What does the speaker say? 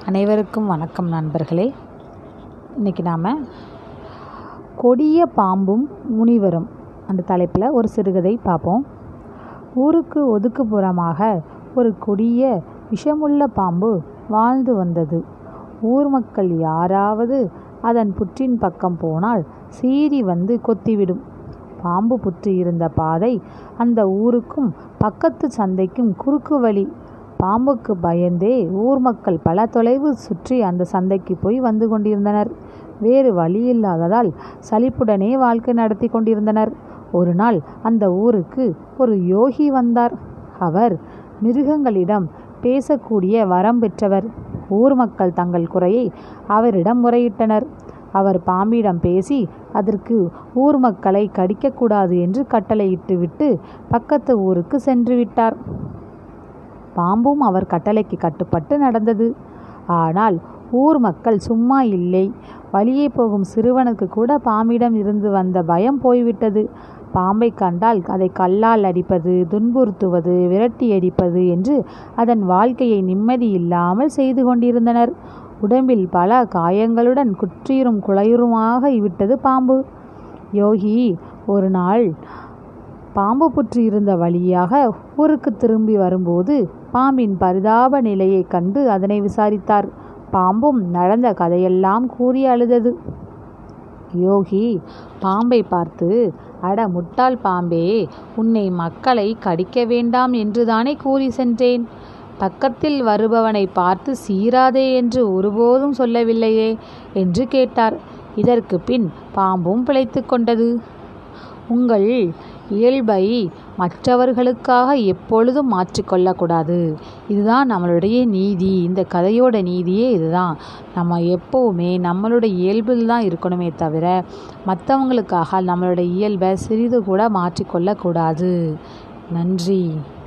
அனைவருக்கும் வணக்கம் நண்பர்களே இன்றைக்கி நாம் கொடிய பாம்பும் முனிவரும் அந்த தலைப்பில் ஒரு சிறுகதை பார்ப்போம் ஊருக்கு ஒதுக்குப்புறமாக ஒரு கொடிய விஷமுள்ள பாம்பு வாழ்ந்து வந்தது ஊர் மக்கள் யாராவது அதன் புற்றின் பக்கம் போனால் சீறி வந்து கொத்திவிடும் பாம்பு புற்று இருந்த பாதை அந்த ஊருக்கும் பக்கத்து சந்தைக்கும் குறுக்கு வழி பாம்புக்கு பயந்தே ஊர் மக்கள் பல தொலைவு சுற்றி அந்த சந்தைக்கு போய் வந்து கொண்டிருந்தனர் வேறு வழி இல்லாததால் சலிப்புடனே வாழ்க்கை நடத்தி கொண்டிருந்தனர் ஒரு நாள் அந்த ஊருக்கு ஒரு யோகி வந்தார் அவர் மிருகங்களிடம் பேசக்கூடிய வரம் பெற்றவர் ஊர் மக்கள் தங்கள் குறையை அவரிடம் முறையிட்டனர் அவர் பாம்பிடம் பேசி அதற்கு ஊர் மக்களை கடிக்கக்கூடாது என்று கட்டளையிட்டு விட்டு பக்கத்து ஊருக்கு சென்று விட்டார் பாம்பும் அவர் கட்டளைக்கு கட்டுப்பட்டு நடந்தது ஆனால் ஊர் மக்கள் சும்மா இல்லை வழியே போகும் சிறுவனுக்கு கூட பாம்பிடம் இருந்து வந்த பயம் போய்விட்டது பாம்பை கண்டால் அதை கல்லால் அடிப்பது துன்புறுத்துவது விரட்டி அடிப்பது என்று அதன் வாழ்க்கையை நிம்மதி இல்லாமல் செய்து கொண்டிருந்தனர் உடம்பில் பல காயங்களுடன் குற்றீரும் குளையுருமாக விட்டது பாம்பு யோகி ஒரு நாள் பாம்பு புற்று இருந்த வழியாக ஊருக்கு திரும்பி வரும்போது பாம்பின் பரிதாப நிலையை கண்டு அதனை விசாரித்தார் பாம்பும் நடந்த கதையெல்லாம் கூறி அழுதது யோகி பாம்பை பார்த்து அட முட்டாள் பாம்பே உன்னை மக்களை கடிக்க வேண்டாம் என்றுதானே கூறி சென்றேன் பக்கத்தில் வருபவனை பார்த்து சீராதே என்று ஒருபோதும் சொல்லவில்லையே என்று கேட்டார் இதற்கு பின் பாம்பும் பிழைத்து கொண்டது உங்கள் இயல்பை மற்றவர்களுக்காக எப்பொழுதும் மாற்றிக்கொள்ளக்கூடாது இதுதான் நம்மளுடைய நீதி இந்த கதையோட நீதியே இதுதான் நம்ம எப்போவுமே நம்மளுடைய இயல்பில் தான் இருக்கணுமே தவிர மற்றவங்களுக்காக நம்மளுடைய இயல்பை சிறிது கூட மாற்றிக்கொள்ளக்கூடாது நன்றி